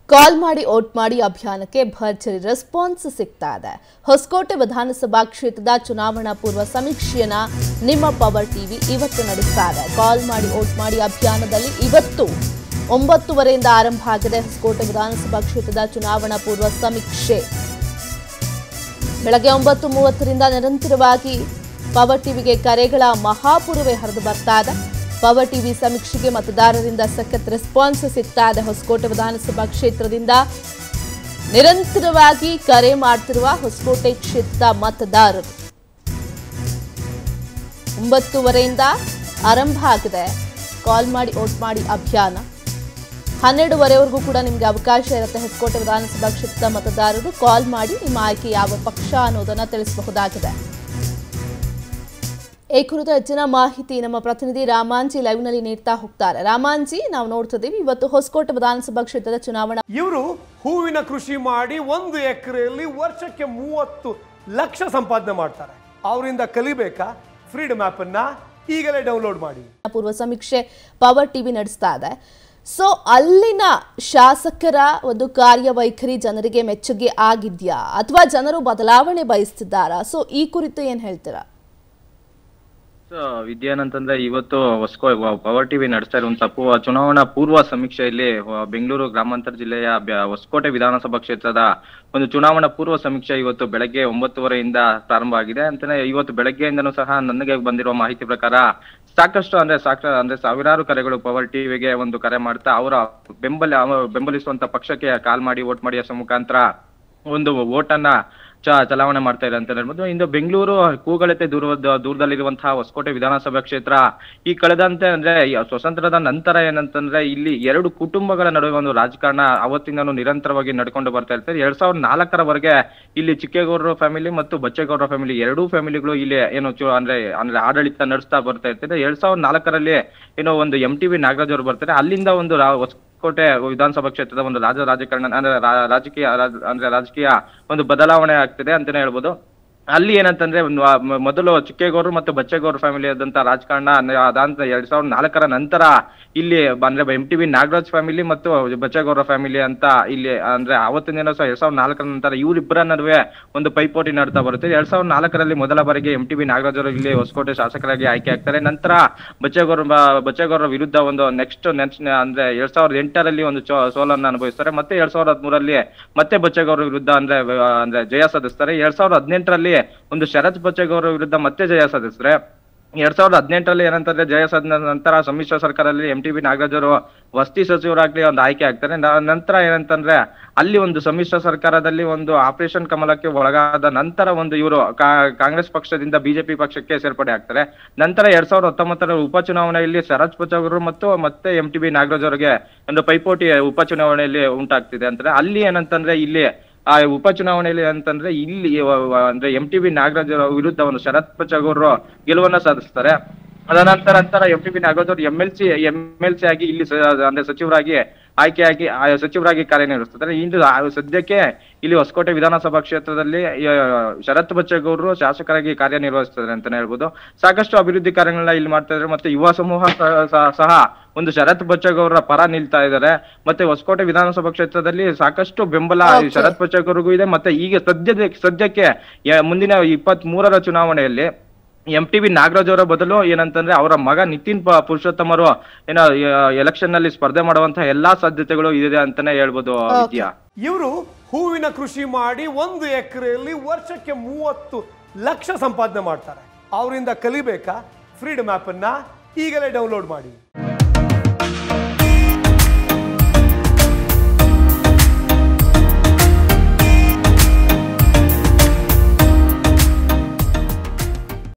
ಕಾಲ್ ಮಾಡಿ ಓಟ್ ಮಾಡಿ ಅಭಿಯಾನಕ್ಕೆ ಭರ್ಜರಿ ರೆಸ್ಪಾನ್ಸ್ ಸಿಗ್ತಾ ಇದೆ ಹೊಸಕೋಟೆ ವಿಧಾನಸಭಾ ಕ್ಷೇತ್ರದ ಚುನಾವಣಾ ಪೂರ್ವ ಸಮೀಕ್ಷೆಯನ್ನ ನಿಮ್ಮ ಪವರ್ ಟಿವಿ ಇವತ್ತು ನಡೆಸ್ತಾ ಇದೆ ಕಾಲ್ ಮಾಡಿ ಓಟ್ ಮಾಡಿ ಅಭಿಯಾನದಲ್ಲಿ ಇವತ್ತು ಒಂಬತ್ತುವರೆಯಿಂದ ಆರಂಭ ಆಗಿದೆ ಹೊಸಕೋಟೆ ವಿಧಾನಸಭಾ ಕ್ಷೇತ್ರದ ಚುನಾವಣಾ ಪೂರ್ವ ಸಮೀಕ್ಷೆ ಬೆಳಗ್ಗೆ ಒಂಬತ್ತು ಮೂವತ್ತರಿಂದ ನಿರಂತರವಾಗಿ ಪವರ್ ಟಿವಿಗೆ ಕರೆಗಳ ಮಹಾಪುರವೇ ಹರಿದು ಬರ್ತಾ ಇದೆ ಪವರ್ ಟಿವಿ ಸಮೀಕ್ಷೆಗೆ ಮತದಾರರಿಂದ ಸಖತ್ ರೆಸ್ಪಾನ್ಸ್ ಸಿಗ್ತಾ ಇದೆ ಹೊಸಕೋಟೆ ವಿಧಾನಸಭಾ ಕ್ಷೇತ್ರದಿಂದ ನಿರಂತರವಾಗಿ ಕರೆ ಮಾಡ್ತಿರುವ ಹೊಸಕೋಟೆ ಕ್ಷೇತ್ರದ ಮತದಾರರು ಒಂಬತ್ತುವರೆಯಿಂದ ಆರಂಭ ಆಗಿದೆ ಕಾಲ್ ಮಾಡಿ ಓಟ್ ಮಾಡಿ ಅಭಿಯಾನ ಹನ್ನೆರಡುವರೆವರೆಗೂ ಕೂಡ ನಿಮಗೆ ಅವಕಾಶ ಇರುತ್ತೆ ಹೊಸಕೋಟೆ ವಿಧಾನಸಭಾ ಕ್ಷೇತ್ರದ ಮತದಾರರು ಕಾಲ್ ಮಾಡಿ ನಿಮ್ಮ ಆಯ್ಕೆ ಯಾವ ಪಕ್ಷ ಅನ್ನೋದನ್ನ ತಿಳಿಸಬಹುದಾಗಿದೆ ಈ ಕುರಿತು ಹೆಚ್ಚಿನ ಮಾಹಿತಿ ನಮ್ಮ ಪ್ರತಿನಿಧಿ ರಾಮಾಂಜಿ ಲೈವ್ನಲ್ಲಿ ನೀಡ್ತಾ ಹೋಗ್ತಾರೆ ರಾಮಾಂಜಿ ನಾವು ನೋಡ್ತಿದ್ದೀವಿ ಇವತ್ತು ಹೊಸಕೋಟೆ ವಿಧಾನಸಭಾ ಕ್ಷೇತ್ರದ ಚುನಾವಣಾ ಇವರು ಹೂವಿನ ಕೃಷಿ ಮಾಡಿ ಒಂದು ಎಕರೆಯಲ್ಲಿ ವರ್ಷಕ್ಕೆ ಮೂವತ್ತು ಲಕ್ಷ ಸಂಪಾದನೆ ಮಾಡ್ತಾರೆ ಅವರಿಂದ ಕಲಿಬೇಕಾ ಫ್ರೀಡಮ್ ಅನ್ನ ಈಗಲೇ ಡೌನ್ಲೋಡ್ ಮಾಡಿ ಪೂರ್ವ ಸಮೀಕ್ಷೆ ಪವರ್ ಟಿವಿ ನಡೆಸ್ತಾ ಇದೆ ಸೊ ಅಲ್ಲಿನ ಶಾಸಕರ ಒಂದು ಕಾರ್ಯವೈಖರಿ ಜನರಿಗೆ ಮೆಚ್ಚುಗೆ ಆಗಿದ್ಯಾ ಅಥವಾ ಜನರು ಬದಲಾವಣೆ ಬಯಸ್ತಿದ್ದಾರಾ ಸೊ ಈ ಕುರಿತು ಏನ್ ಹೇಳ್ತೀರಾ ಸೊ ವಿದ್ಯಾನಂತಂದ್ರೆ ಇವತ್ತು ಹೊಸ್ಕೋ ಪವರ್ ಟಿವಿ ನಡೆಸ್ತಾ ಇರುವಂತ ಪೂ- ಚುನಾವಣಾ ಪೂರ್ವ ಸಮೀಕ್ಷೆಯಲ್ಲಿ ಆ, ಬೆಂಗಳೂರು ಗ್ರಾಮಾಂತರ ಜಿಲ್ಲೆಯ ಬ್ಯ- ಹೊಸಕೋಟೆ ವಿಧಾನಸಭಾ ಕ್ಷೇತ್ರದ ಒಂದು ಚುನಾವಣಾ ಪೂರ್ವ ಸಮೀಕ್ಷೆ ಇವತ್ತು ಬೆಳಗ್ಗೆ ಒಂಬತ್ತುವರೆಯಿಂದ ಪ್ರಾರಂಭ ಆಗಿದೆ ಅಂತಾನೆ ಇವತ್ತು ಬೆಳಗ್ಗೆಯಿಂದನೂ ಸಹ ನನಗೆ ಬಂದಿರುವ ಮಾಹಿತಿ ಪ್ರಕಾರ ಸಾಕಷ್ಟು ಅಂದ್ರೆ ಸಾಕ ಅಂದ್ರೆ ಸಾವಿರಾರು ಕರೆಗಳು ಪವರ್ ಟಿವಿಗೆ ಒಂದು ಕರೆ ಮಾಡ್ತಾ ಅವರ ಬೆಂಬಲ ಅವ- ಬೆಂಬಲಿಸುವಂತ ಪಕ್ಷಕ್ಕೆ ಕಾಲ್ ಮಾಡಿ ವೋಟ್ ಮಾಡಿ ಅಷ್ಟರ ಮುಖಾಂತರ ಒಂದು ಓಟನ್ನ ಚ ಚಲಾವಣೆ ಮಾಡ್ತಾ ಇದೆ ಅಂತ ಹೇಳ್ಬೋದು ಇಂದು ಬೆಂಗಳೂರು ಕೂಗಳತೆ ದೂರದ ದೂರದಲ್ಲಿರುವಂತಹ ಹೊಸಕೋಟೆ ವಿಧಾನಸಭಾ ಕ್ಷೇತ್ರ ಈ ಕಳೆದಂತೆ ಅಂದ್ರೆ ಈ ಸ್ವತಂತ್ರದ ನಂತರ ಏನಂತಂದ್ರೆ ಇಲ್ಲಿ ಎರಡು ಕುಟುಂಬಗಳ ನಡುವೆ ಒಂದು ರಾಜಕಾರಣ ಅವತ್ತಿಂದನೂ ನಿರಂತರವಾಗಿ ನಡ್ಕೊಂಡು ಬರ್ತಾ ಇರ್ತಾರೆ ಎರಡ್ ಸಾವಿರದ ನಾಲ್ಕರವರೆಗೆ ಇಲ್ಲಿ ಚಿಕ್ಕೇಗೌಡರ ಫ್ಯಾಮಿಲಿ ಮತ್ತು ಬಚ್ಚೇಗೌಡರ ಫ್ಯಾಮಿಲಿ ಎರಡೂ ಫ್ಯಾಮಿಲಿಗಳು ಇಲ್ಲಿ ಏನು ಚು ಅಂದ್ರೆ ಅಂದ್ರೆ ಆಡಳಿತ ನಡೆಸ್ತಾ ಬರ್ತಾ ಇರ್ತಾರೆ ಎರಡ್ ಸಾವಿರದ ನಾಲ್ಕರಲ್ಲಿ ಏನೋ ಒಂದು ಎಂ ಟಿ ವಿ ನಾಗರಾಜ್ ಅವರು ಬರ್ತಾರೆ ಅಲ್ಲಿಂದ ಒಂದು ರಾ- ಹೊಸಕೋಟೆ ವಿಧಾನಸಭಾ ಕ್ಷೇತ್ರದ ಒಂದು ರಾಜ ರಾಜಕಾರಣ ಅಂದ್ರೆ ರಾ- ರಾಜಕೀಯ ರಾಜ- ಅಂದ್ರೆ ರಾಜಕೀಯ ಒಂದು ಬದಲಾವಣೆ ಆಗ್ತಿದೆ ಅಂತಾನೆ ಹೇಳ್ಬೋದು ಅಲ್ಲಿ ಏನಂತಂದ್ರೆ ಒಂದು ಆ ಮ- ಮೊದಲು ಚಿಕ್ಕೇಗೌಡರು ಮತ್ತು ಬಚ್ಚೇಗೌಡರು ಫ್ಯಾಮಿಲಿ ಆದಂತ ರಾಜಕಾರಣ ಅಂದ್ರೆ ಅದಾಂತ ಎರಡ್ ಸಾವಿರದ ನಾಲ್ಕರ ನಂತರ ಇಲ್ಲಿ ಬ- ಅಂದ್ರೆ M T V Nagaraj family ಮತ್ತು ಬಚ್ಚೇಗೌಡರ ಫ್ಯಾಮಿಲಿ ಅಂತ ಇಲ್ಲಿ ಅಂದ್ರೆ ಅವತ್ತಿನ ದಿನ ಸಹ ಎರಡ್ ಸಾವಿರದ ನಾಲ್ಕರ ನಂತರ ಇವರಿಬ್ಬರ ನಡುವೆ ಒಂದು ಪೈಪೋಟಿ ನಡ್ತಾ ಬರುತ್ತೆ ಎರಡ್ ಸಾವಿರದ ನಾಲ್ಕರಲ್ಲಿ ಮೊದಲ ಬಾರಿಗೆ ಎಂ ಟಿ ವಿ ನಾಗರಾಜ್ ಅವರು ಇಲ್ಲಿ ಹೊಸಕೋಟೆ ಶಾಸಕರಾಗಿ ಆಯ್ಕೆ ಆಗ್ತಾರೆ ನಂತರ ಬಚ್ಚೇಗೌಡ ಬಚ್ಚೇಗೌಡರ ವಿರುದ್ಧ ಒಂದು ನೆಕ್ಸ್ಟ್ ನೆಕ್ಸ್ಟ್ ಅಂದ್ರೆ ಎರಡ್ ಸಾವಿರದ ಎಂಟರಲ್ಲಿ ಒಂದು ಚೋ- ಸೋಲನ್ನು ಅನುಭವಿಸ್ತಾರೆ ಮತ್ತೆ ಎರಡ್ ಸಾವಿರದ ಹದಿಮೂರಲ್ಲಿ ಮತ್ತೆ ಬಚ್ಚೇಗೌಡರ ವಿರುದ್ಧ ಅಂದ್ರೆ ವ- ಅಂದ್ರೆ ಜಯ ಸಾಧಿಸ್ತಾರೆ ಎರಡ್ ಸಾವಿರದ ಹದಿನೆಂಟರಲ್ಲಿ ಒಂದು ಶರತ್ ಬಚ್ಚೇಗೌಡರ ವಿರುದ್ಧ ಮತ್ತೆ ಜಯ ಸಾಧಿಸ್ತಾರೆ ಎರಡ್ ಸಾವಿರದ ಹದಿನೆಂಟರಲ್ಲಿ ಏನಂತಂದ್ರೆ ಜಯ ಸಾಧನ ನಂತರ ಸಮ್ಮಿಶ್ರ ಸರ್ಕಾರದಲ್ಲಿ ಎಂ ಟಿ ಬಿ ನಾಗರಾಜ್ ಅವರು ವಸತಿ ಸಚಿವರಾಗ್ಲಿ ಒಂದು ಆಯ್ಕೆ ಆಗ್ತಾರೆ ನ- ನಂತರ ಏನಂತಂದ್ರೆ ಅಲ್ಲಿ ಒಂದು ಸಮ್ಮಿಶ್ರ ಸರ್ಕಾರದಲ್ಲಿ ಒಂದು ಆಪರೇಷನ್ ಕಮಲಕ್ಕೆ ಒಳಗಾದ ನಂತರ ಒಂದು ಇವರು ಕಾಂಗ್ರೆಸ್ ಪಕ್ಷದಿಂದ ಬಿಜೆಪಿ ಪಕ್ಷಕ್ಕೆ ಸೇರ್ಪಡೆ ಆಗ್ತಾರೆ ನಂತರ ಎರಡ್ ಸಾವಿರದ ಹತ್ತೊಂಬತ್ತರ ಉಪಚುನಾವಣೆಯಲ್ಲಿ ಶರತ್ ಬಚ್ಚೇಗೌಡರು ಮತ್ತು ಮತ್ತೆ ಎಂ ಟಿ ಬಿ ನಾಗರಾಜ್ ಅವರಿಗೆ ಒಂದು ಪೈಪೋಟಿ ಉಪಚುನಾವಣೆಯಲ್ಲಿ ಉಂಟಾಗ್ತಿದೆ ಅಂತಾರೆ ಅಲ್ಲಿ ಏನಂತಂದ್ರೆ ಇಲ್ಲಿ ಆ ಉಪಚುನಾವಣೆಯಲ್ಲಿ ಅಂತಂದ್ರೆ ಇಲ್ಲಿ ವ- ವ- ಅಂದ್ರೆ ಎಂ ಟಿ ಬಿ ನಾಗರಾಜ್ ಅವರ ವಿರುದ್ಧ ಒಂದು ಶರತ್ ಬಚ್ಚೇಗೌಡರು ಗೆಲುವನ್ನ ಸಾಧಿಸ್ತಾರೆ ಅದ ನಂತರ ನಂತರ ಎಂ ಟಿ ಬಿ ನಾಗರಾಜ್ ಅವರು M L C M L C ಆಗಿ ಇಲ್ಲಿ ಸ- ಅಂದ್ರೆ ಸಚಿವರಾಗಿ ಆಯ್ಕೆಯಾಗಿ ಆ ಸಚಿವರಾಗಿ ಕಾರ್ಯನಿರ್ವಹಿಸ್ತಾರೆ ಇಂದು ಆ ಸದ್ಯಕ್ಕೆ ಇಲ್ಲಿ ಹೊಸಕೋಟೆ ವಿಧಾನಸಭಾ ಕ್ಷೇತ್ರದಲ್ಲಿ ಆ, ಶರತ್ ಬಚ್ಚೇಗೌಡರು ಶಾಸಕರಾಗಿ ಕಾರ್ಯನಿರ್ವಹಿಸ್ತಾರೆ ಅಂತಾನೆ ಹೇಳ್ಬೋದು ಸಾಕಷ್ಟು ಅಭಿವೃದ್ಧಿ ಕಾರ್ಯಗಳನ್ನ ಇಲ್ಲಿ ಮಾಡ್ತಾ ಇದ್ದಾರೆ ಮತ್ತೆ ಯುವ ಸಮೂಹ ಸ- ಸ- ಸಹ ಒಂದು ಶರತ್ ಬಚ್ಚೇಗೌಡರ ಪರ ನಿಲ್ತಾ ಇದ್ದಾರೆ ಮತ್ತೆ ಹೊಸಕೋಟೆ ವಿಧಾನಸಭಾ ಕ್ಷೇತ್ರದಲ್ಲಿ ಸಾಕಷ್ಟು ಬೆಂಬಲ ಈ Okay. ಶರತ್ ಬಚ್ಚೇಗೌಡರಿಗೂ ಇದೆ ಮತ್ತೆ ಈಗ ಸದ್ಯದ ಸದ್ಯಕ್ಕೆ ಯ- ಮುಂದಿನ ಇಪ್ಪತ್ತ್ ಮೂರರ ಚುನಾವಣೆಯಲ್ಲಿ ಎಂ ಟಿ ವಿ ನಾಗರಾಜ್ ಅವರ ಬದಲು ಏನಂತಂದ್ರೆ ಅವರ ಮಗ ನಿತಿನ್ ಪ- ಪುರುಷೋತ್ತಮರು ಏನೋ ಎಲೆಕ್ಷನ್ ನಲ್ಲಿ ಸ್ಪರ್ಧೆ ಮಾಡುವಂತಹ ಎಲ್ಲಾ ಸಾಧ್ಯತೆಗಳು ಇದೆ ಅಂತಾನೆ ಹೇಳ್ಬೋದು ವಿದ್ಯಾ ಇವರು ಹೂವಿನ ಕೃಷಿ ಮಾಡಿ ಒಂದು ಎಕರೆಯಲ್ಲಿ ವರ್ಷಕ್ಕೆ ಮೂವತ್ತು ಲಕ್ಷ ಸಂಪಾದನೆ ಮಾಡ್ತಾರೆ ಅವರಿಂದ ಕಲಿಬೇಕಾ ಫ್ರೀಡಮ್ ಅನ್ನ ಈಗಲೇ ಡೌನ್ಲೋಡ್ ಮಾಡಿ